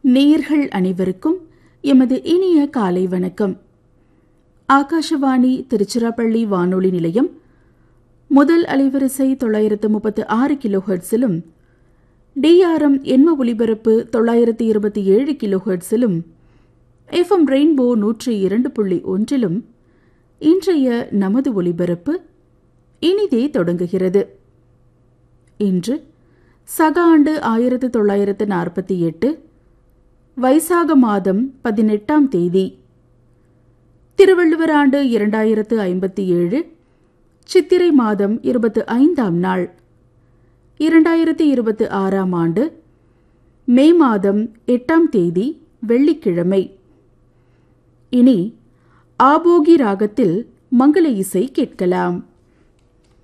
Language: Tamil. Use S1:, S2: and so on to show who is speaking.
S1: நேயர்கள் அனைவருக்கும் எமது இனிய காலை வணக்கம் ஆகாஷவாணி திருச்சிராப்பள்ளி வானொலி நிலையம் முதல் அலைவரிசை தொள்ளாயிரத்து முப்பத்து ஆறு கிலோஹெர்ட்ஸிலும் டிஆர்எம் எண்ம ஒலிபரப்பு தொள்ளாயிரத்து இருபத்தி ஏழு கிலோஹெர்ட்ஸிலும் எஃப்எம் ரெயின்போ நூற்றி இரண்டு புள்ளி ஒன்றிலும் இன்றைய நமது ஒலிபரப்பு இனிதே தொடங்குகிறது இன்று சக ஆண்டு ஆயிரத்து தொள்ளாயிரத்து நாற்பத்தி எட்டு வைசாக மாதம் பதினெட்டாம் தேதி திருவள்ளுவர் ஆண்டு இரண்டாயிரத்து ஐம்பத்தி ஏழு சித்திரை மாதம் இருபத்து ஐந்தாம் நாள் இரண்டாயிரத்தி இருபத்தி ஆறாம் ஆண்டு மே மாதம் எட்டாம் தேதி வெள்ளிக்கிழமை இனி ஆபோகி ராகத்தில் மங்கள இசை கேட்கலாம்